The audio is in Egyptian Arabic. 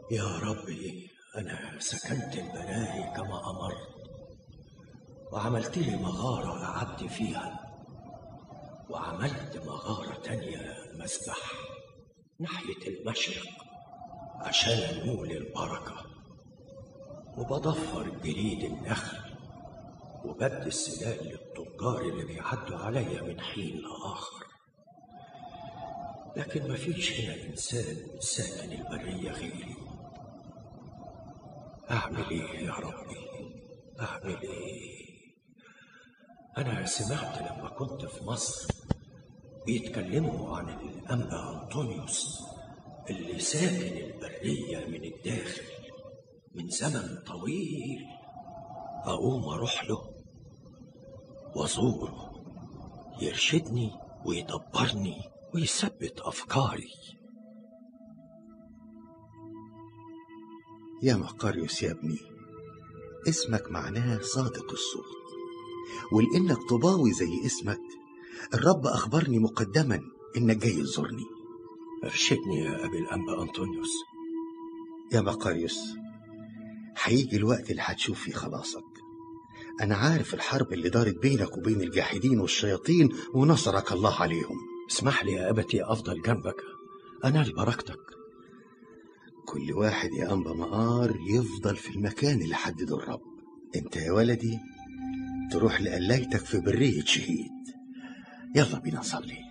يا ربي أنا سكنت البلاهي كما أمرت وعملت لي مغارة قعدت فيها وعملت مغارة تانية مسبح ناحية المشرق عشان أنول البركة وبضفر جريد النخل وبد السلاح للتجار اللي بيعدوا عليا من حين لآخر لكن مفيش هنا إنسان ساكن البرية غيري أعمل إيه يا ربي أعمل إيه أنا سمعت لما كنت في مصر بيتكلموا عن الأنبا أنطونيوس اللي ساكن البرية من الداخل من زمن طويل أقوم أروح له وأزوره يرشدني ويدبرني ويثبت أفكاري يا مقاريوس يا ابني اسمك معناه صادق الصوت ولانك طباوي زي اسمك الرب اخبرني مقدما انك جاي تزورني ارشدني يا أبي الأنبا أنطونيوس يا مقاريوس هيجي الوقت اللي هتشوف فيه خلاصك انا عارف الحرب اللي دارت بينك وبين الجاحدين والشياطين ونصرك الله عليهم اسمح لي يا أبتي أفضل جنبك أنال بركتك كل واحد يا أنبا مقار يفضل في المكان اللي حدده الرب انت يا ولدي تروح لقلايتك في برية شهيد يلا بينا نصلي